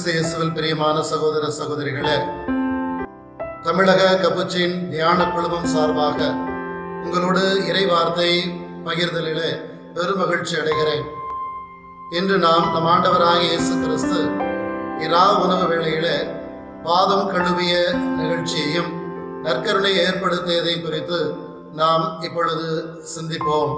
கிறிஸ்து இயேசுவில் பிரியமான சகோதர சகோதரிகளே தமிழக கபுச்சின் தியான குழுமம் சார்பாக உங்களோடு இறை வார்த்தை பகிர்தலிலே பெருமகிழ்ச்சி அடைகிறேன் இன்று நாம் நம் ஆண்டவராகிய இயேசு கிறிஸ்து இரா உணவு வேளையிலே பாதம் கழுவிய நிகழ்ச்சியையும் நற்கருணை ஏற்படுத்தியதை குறித்து நாம் இப்பொழுது சிந்திப்போம்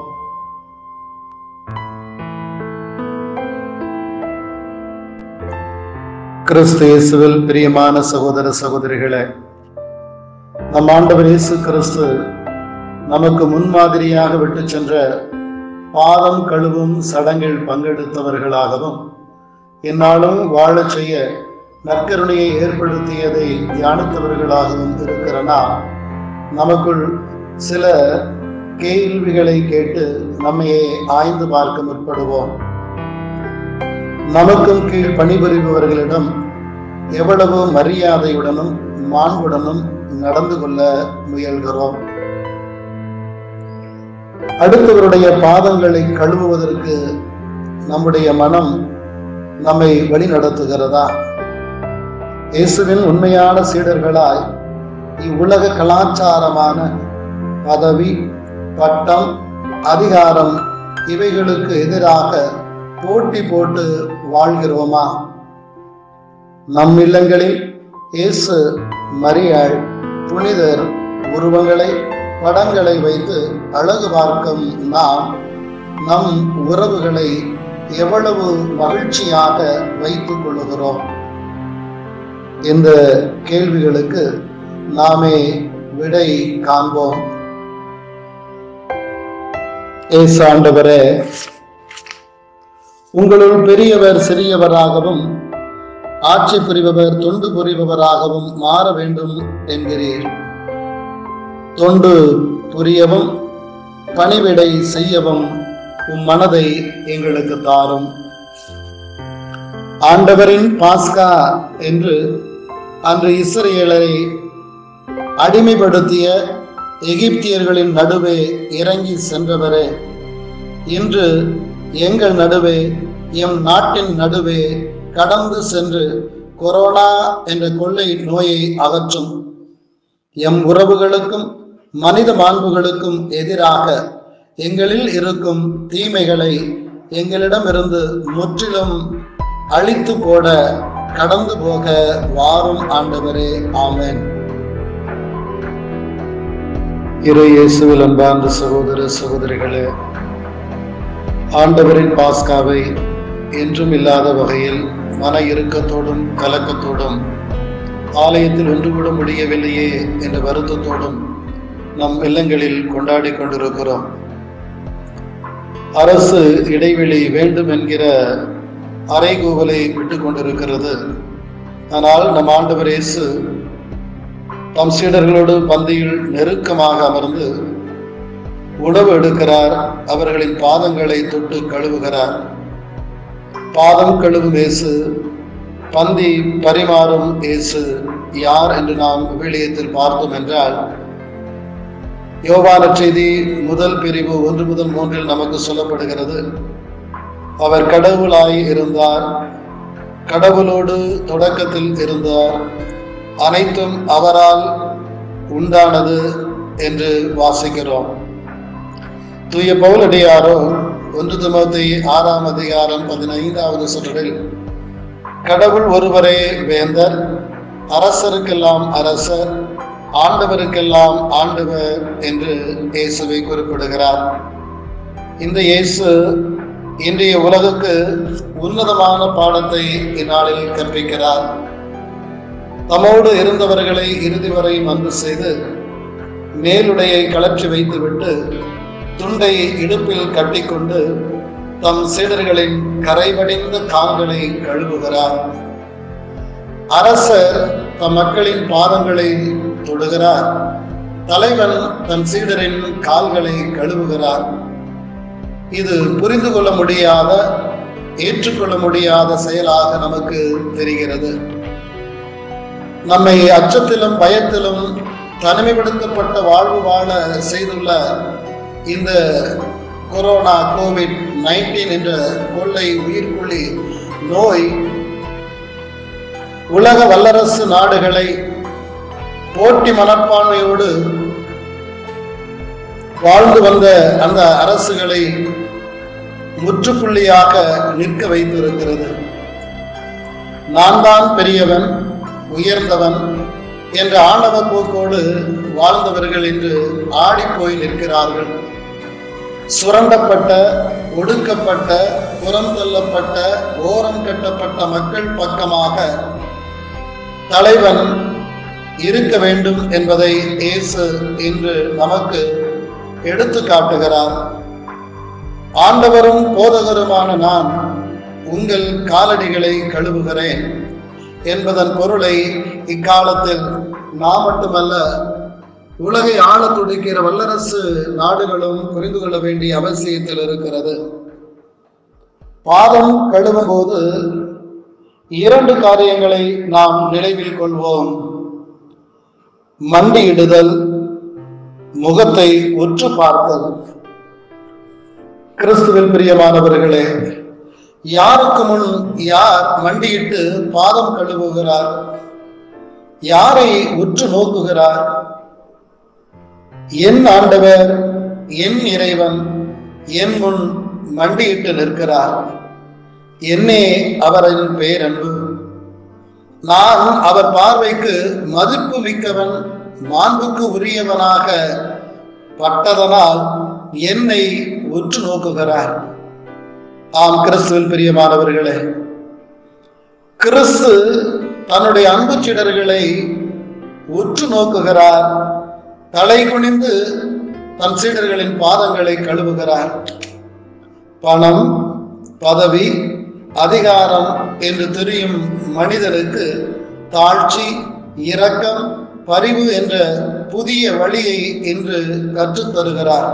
கிறிஸ்து இயேசுவில் பிரியமான சகோதர சகோதரிகளே நம் ஆண்டவர் இயேசு கிறிஸ்து நமக்கு முன்மாதிரியாக விட்டு சென்ற பாதம் கழுவும் சடங்கில் பங்கெடுத்தவர்களாகவும் என்னாலும் வாழச் செய்ய நற்கருணையை ஏற்படுத்தியதை தியானித்தவர்களாகவும் இருக்கிற நாம் நமக்குள் சில கேள்விகளை கேட்டு நம்மையே ஆய்ந்து பார்க்க முற்படுவோம் நமக்கும் கீழ் பணிபுரிபவர்களிடம் எவ்வளவு மரியாதையுடனும் மாண்புடனும் நடந்து கொள்ள முயல்கிறோம் அடுத்தவருடைய பாதங்களை கழுவுவதற்கு நம்முடைய மனம் நம்மை வழி நடத்துகிறதா இயேசுவின் உண்மையான சீடர்களாய் இவ்வுலக கலாச்சாரமான பதவி பட்டம் அதிகாரம் இவைகளுக்கு எதிராக போட்டி போட்டு வாழ்கிறோமா நம் இல்லங்களில் இயேசு மரியாள் புனிதர் உருவங்களை படங்களை வைத்து அழகு பார்க்கும் நாம் நம் உறவுகளை எவ்வளவு மகிழ்ச்சியாக வைத்துக் கொள்ளுகிறோம் இந்த கேள்விகளுக்கு நாமே விடை காண்போம் ஏசாண்டவரே உங்களுள் பெரியவர் சிறியவராகவும் ஆட்சி புரிபவர் தொண்டு புரிபவராகவும் மாற வேண்டும் என்கிறீர் தொண்டு புரியவும் பணிவிடை செய்யவும் உம் மனதை எங்களுக்கு தாரும் ஆண்டவரின் பாஸ்கா என்று அன்று இஸ்ரேலரை அடிமைப்படுத்திய எகிப்தியர்களின் நடுவே இறங்கி சென்றவரே இன்று எங்கள் நடுவே எம் நாட்டின் நடுவே கடந்து சென்று கொரோனா என்ற கொள்ளை நோயை அகற்றும் எம் உறவுகளுக்கும் மனித மாண்புகளுக்கும் எதிராக எங்களில் இருக்கும் தீமைகளை எங்களிடமிருந்து முற்றிலும் அழித்து போட கடந்து போக வாரும் ஆண்டவரே ஆமென் இறை இயேசுவில் அன்பார்ந்த சகோதர சகோதரிகளே ஆண்டவரின் பாஸ்காவை என்றும் இல்லாத வகையில் மன இறுக்கத்தோடும் கலக்கத்தோடும் ஆலயத்தில் ஒன்று கூட முடியவில்லையே என்ற வருத்தத்தோடும் நம் இல்லங்களில் கொண்டாடி கொண்டிருக்கிறோம் அரசு இடைவெளி வேண்டும் என்கிற அறைகூவலை விட்டுக் கொண்டிருக்கிறது ஆனால் நம் ஆண்டவர் இயேசு தம் சீடர்களோடு பந்தியில் நெருக்கமாக அமர்ந்து உணவு எடுக்கிறார் அவர்களின் பாதங்களை தொட்டு கழுவுகிறார் பாதம் கழுவும் இயேசு பந்தி பரிமாறும் இயேசு யார் என்று நாம் விவிலியத்தில் பார்த்தோம் என்றால் யோவான செய்தி முதல் பிரிவு ஒன்று முதல் மூன்றில் நமக்கு சொல்லப்படுகிறது அவர் கடவுளாய் இருந்தார் கடவுளோடு தொடக்கத்தில் இருந்தார் அனைத்தும் அவரால் உண்டானது என்று வாசிக்கிறோம் தூய பவுலடியாரோ ஒன்று துமத்தை ஆறாம் அதிகாரம் பதினைந்தாவது சுற்றில் கடவுள் ஒருவரே வேந்தர் அரசருக்கெல்லாம் அரசர் ஆண்டவருக்கெல்லாம் ஆண்டவர் என்று இயேசுவை குறிப்பிடுகிறார் இந்த இயேசு இன்றைய உலகுக்கு உன்னதமான பாடத்தை இந்நாளில் கற்பிக்கிறார் தம்மோடு இருந்தவர்களை இறுதி வரை அன்பு செய்து மேலுடையை கலற்றி வைத்துவிட்டு துண்டை இடுப்பில் கட்டிக்கொண்டு தம் சீடர்களின் கரைவடிந்த கால்களை கழுவுகிறார் அரசர் தம் மக்களின் பாதங்களை தொடுகிறார் தலைவன் தன் சீடரின் கால்களை கழுவுகிறார் இது புரிந்து கொள்ள முடியாத ஏற்றுக்கொள்ள முடியாத செயலாக நமக்கு தெரிகிறது நம்மை அச்சத்திலும் பயத்திலும் தனிமைப்படுத்தப்பட்ட வாழ்வு வாழ செய்துள்ள இந்த கொரோனா கோவிட் நைன்டீன் என்ற கொள்ளை உயிர்கொல்லி நோய் உலக வல்லரசு நாடுகளை போட்டி மனப்பான்மையோடு வாழ்ந்து வந்த அந்த அரசுகளை முற்றுப்புள்ளியாக நிற்க வைத்திருக்கிறது நான் தான் பெரியவன் உயர்ந்தவன் என்ற ஆணவ போக்கோடு வாழ்ந்தவர்கள் இன்று ஆடிப்போய் நிற்கிறார்கள் சுரண்டப்பட்ட ஒடுக்கப்பட்ட புறந்தள்ளப்பட்ட ஓரம் கட்டப்பட்ட மக்கள் பக்கமாக தலைவன் இருக்க வேண்டும் என்பதை இயேசு இன்று நமக்கு எடுத்து காட்டுகிறார் ஆண்டவரும் போதகருமான நான் உங்கள் காலடிகளை கழுவுகிறேன் என்பதன் பொருளை இக்காலத்தில் நான் மட்டுமல்ல உலகை ஆள துடிக்கிற வல்லரசு நாடுகளும் புரிந்து கொள்ள வேண்டிய அவசியத்தில் இருக்கிறது பாதம் கழுவும் போது இரண்டு காரியங்களை நாம் நினைவில் கொள்வோம் மண்டியிடுதல் முகத்தை உற்று பார்த்தல் கிறிஸ்துவில் பிரியமானவர்களே யாருக்கு முன் யார் மண்டியிட்டு பாதம் கழுவுகிறார் யாரை உற்று நோக்குகிறார் என் ஆண்டவர் என் இறைவன் என் முன் மண்டியிட்டு நிற்கிறார் என்னே அவரின் பேரன்பு நான் அவர் பார்வைக்கு மதிப்பு மிக்கவன் மாண்புக்கு உரியவனாக பட்டதனால் என்னை உற்று நோக்குகிறார் ஆம் கிறிஸ்துவில் பிரியமானவர்களே கிறிஸ்து தன்னுடைய அன்பு சிடர்களை உற்று நோக்குகிறார் தலை குனிந்து தன் சீடர்களின் பாதங்களை கழுவுகிறார் பணம் பதவி அதிகாரம் என்று தெரியும் மனிதனுக்கு தாழ்ச்சி இரக்கம் பரிவு என்ற புதிய வழியை இன்று கற்றுத் தருகிறார்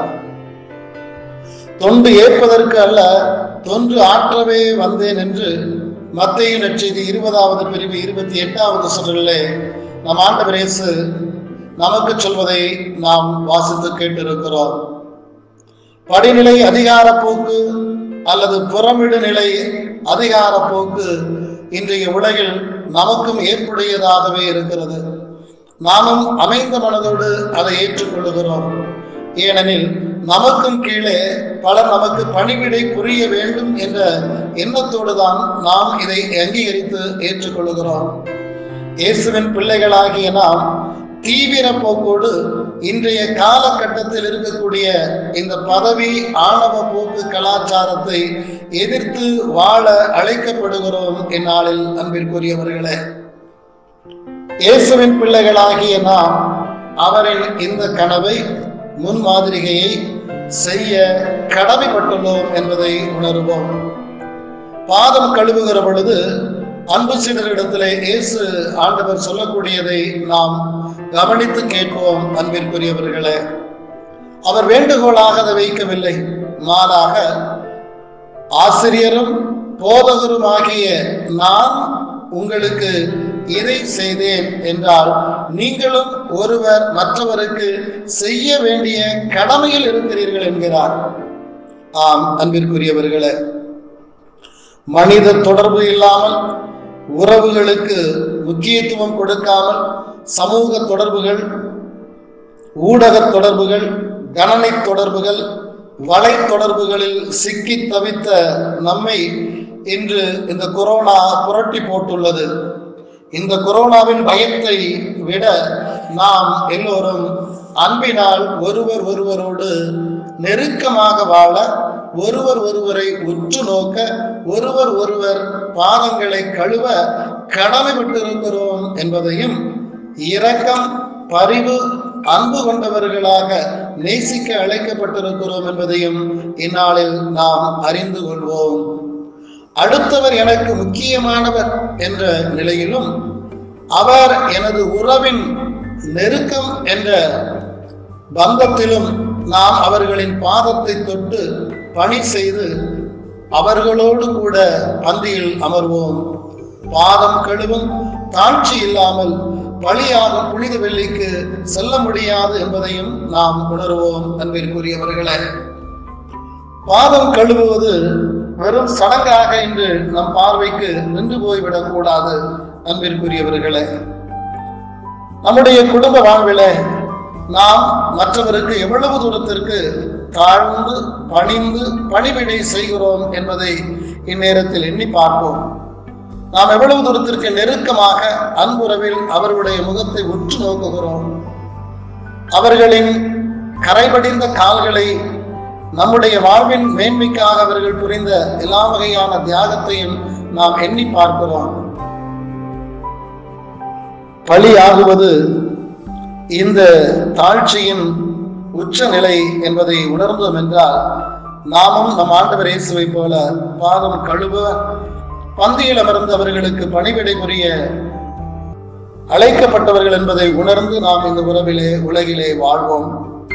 தொண்டு ஏற்பதற்கு அல்ல தொன்று ஆற்றவே வந்தேன் என்று மத்திய நற்செய்தி இருபதாவது பிரிவு இருபத்தி எட்டாவது சொல்லிலே நம் ஆண்டவர் இயேசு நமக்கு சொல்வதை நாம் வாசித்து கேட்டிருக்கிறோம் படிநிலை அதிகார போக்கு அல்லது புறமிடு நிலை அதிகார போக்கு இன்றைய உலகில் நமக்கும் ஏற்புடையதாகவே இருக்கிறது நாமும் அமைந்த மனதோடு அதை ஏற்றுக்கொள்ளுகிறோம் ஏனெனில் நமக்கும் கீழே பலர் நமக்கு பணிவிடை புரிய வேண்டும் என்ற எண்ணத்தோடு தான் நாம் இதை அங்கீகரித்து ஏற்றுக்கொள்ளுகிறோம் இயேசுவின் பிள்ளைகளாகிய நாம் தீவிர போக்கோடு இன்றைய காலகட்டத்தில் இருக்கக்கூடிய இந்த பதவி ஆணவ போக்கு கலாச்சாரத்தை எதிர்த்து வாழ அழைக்கப்படுகிறோம் இந்நாளில் அன்பிற்குரியவர்களே இயேசுவின் பிள்ளைகளாகிய நாம் அவரின் இந்த கனவை முன்மாதிரிகையை செய்ய கடமைப்பட்டுள்ளோம் என்பதை உணர்வோம் பாதம் கழுவுகிற பொழுது அன்பு சீடரிடத்திலே இயேசு ஆண்டவர் சொல்லக்கூடியதை நாம் கவனித்து கேட்போம் அன்பிற்குரியவர்களே அவர் வேண்டுகோளாக அதை வைக்கவில்லை மாறாக ஆசிரியரும் போதகரும் ஆகிய நான் உங்களுக்கு இதை செய்தேன் என்றால் நீங்களும் ஒருவர் மற்றவருக்கு செய்ய வேண்டிய கடமையில் இருக்கிறீர்கள் என்கிறார் ஆம் அன்பிற்குரியவர்களே மனித தொடர்பு இல்லாமல் உறவுகளுக்கு முக்கியத்துவம் கொடுக்காமல் சமூக தொடர்புகள் ஊடக தொடர்புகள் கணனை தொடர்புகள் வலை தொடர்புகளில் சிக்கி தவித்த நம்மை இன்று இந்த கொரோனா புரட்டி போட்டுள்ளது இந்த கொரோனாவின் பயத்தை விட நாம் எல்லோரும் அன்பினால் ஒருவர் ஒருவரோடு நெருக்கமாக வாழ ஒருவர் ஒருவரை உற்று நோக்க ஒருவர் ஒருவர் பாதங்களை கழுவ கடமைப்பட்டிருக்கிறோம் என்பதையும் இரக்கம் பரிவு அன்பு கொண்டவர்களாக நேசிக்க அழைக்கப்பட்டிருக்கிறோம் என்பதையும் இந்நாளில் நாம் அறிந்து கொள்வோம் அடுத்தவர் எனக்கு முக்கியமானவர் என்ற நிலையிலும் அவர் எனது உறவின் நெருக்கம் என்ற பந்தத்திலும் நாம் அவர்களின் பாதத்தை தொட்டு பணி செய்து அவர்களோடு கூட பந்தியில் அமர்வோம் பாதம் கழுவும் தாழ்ச்சி இல்லாமல் பலியாக புனித வெள்ளிக்கு செல்ல முடியாது என்பதையும் நாம் உணர்வோம் அன்பிற்குரியவர்களே பாதம் கழுவுவது வெறும் சடங்காக இன்று நம் பார்வைக்கு நின்று போய்விடக் கூடாது அன்பிற்குரியவர்களே நம்முடைய குடும்ப வாழ்வில நாம் மற்றவருக்கு எவ்வளவு தூரத்திற்கு தாழ்ந்து பணிந்து பணிவிடை செய்கிறோம் என்பதை இந்நேரத்தில் எண்ணி பார்ப்போம் நாம் எவ்வளவு தூரத்திற்கு நெருக்கமாக அன்புறவில் அவர்களுடைய முகத்தை உற்று நோக்குகிறோம் அவர்களின் கரைபடிந்த கால்களை நம்முடைய வாழ்வின் மேன்மைக்காக அவர்கள் புரிந்த எல்லா வகையான தியாகத்தையும் நாம் எண்ணி பார்க்கிறோம் பலியாகுவது இந்த தாழ்ச்சியின் உச்ச நிலை என்பதை உணர்ந்தோம் என்றால் நாமும் நம் ஆண்டவர் இயேசுவை போல பாதம் கழுவ பந்தியில் அமர்ந்து அவர்களுக்கு பணிவிடை புரிய அழைக்கப்பட்டவர்கள் என்பதை உணர்ந்து நாம் இந்த உறவிலே உலகிலே வாழ்வோம்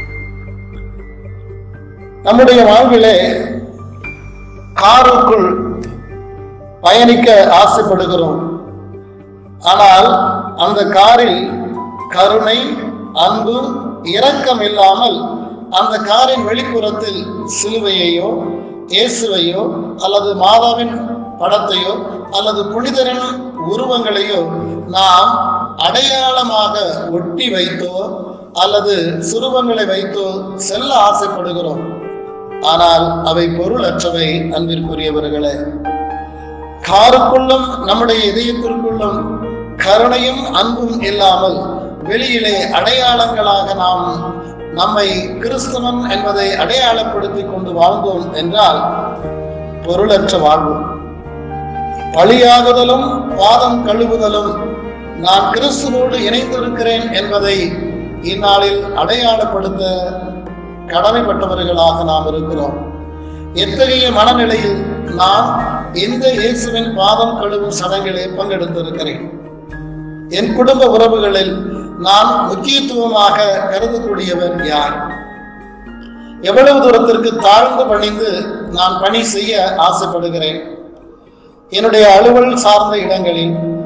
நம்முடைய வாழ்விலே காருக்குள் பயணிக்க ஆசைப்படுகிறோம் ஆனால் அந்த காரில் கருணை அன்பு இரக்கம் இல்லாமல் அந்த காரின் வெளிப்புறத்தில் சிலுவையையோ இயேசுவையோ அல்லது மாதாவின் படத்தையோ அல்லது புனிதரின் உருவங்களையோ நாம் அடையாளமாக ஒட்டி வைத்தோ அல்லது சுருவங்களை வைத்தோ செல்ல ஆசைப்படுகிறோம் ஆனால் அவை பொருளற்றவை அன்பிற்குரியவர்களே காருக்குள்ளும் நம்முடைய இதயத்திற்குள்ளும் கருணையும் அன்பும் இல்லாமல் வெளியிலே அடையாளங்களாக நாம் நம்மை கிறிஸ்தவன் என்பதை அடையாளப்படுத்தி கொண்டு வாழ்ந்தோம் என்றால் பொருளற்ற வாழ்வு பலியாகுதலும் பாதம் கழுவுதலும் நான் கிறிஸ்துவோடு இணைந்திருக்கிறேன் என்பதை இந்நாளில் அடையாளப்படுத்த கடமைப்பட்டவர்களாக நாம் இருக்கிறோம் எத்தகைய மனநிலையில் நான் இந்த இயேசுவின் பாதம் கழுவும் சடங்கிலே பங்கெடுத்திருக்கிறேன் என் குடும்ப உறவுகளில் நான் முக்கியத்துவமாக கருதக்கூடியவர் யார் எவ்வளவு தூரத்திற்கு தாழ்ந்து பணிந்து நான் பணி செய்ய ஆசைப்படுகிறேன் என்னுடைய அலுவல் சார்ந்த இடங்களில்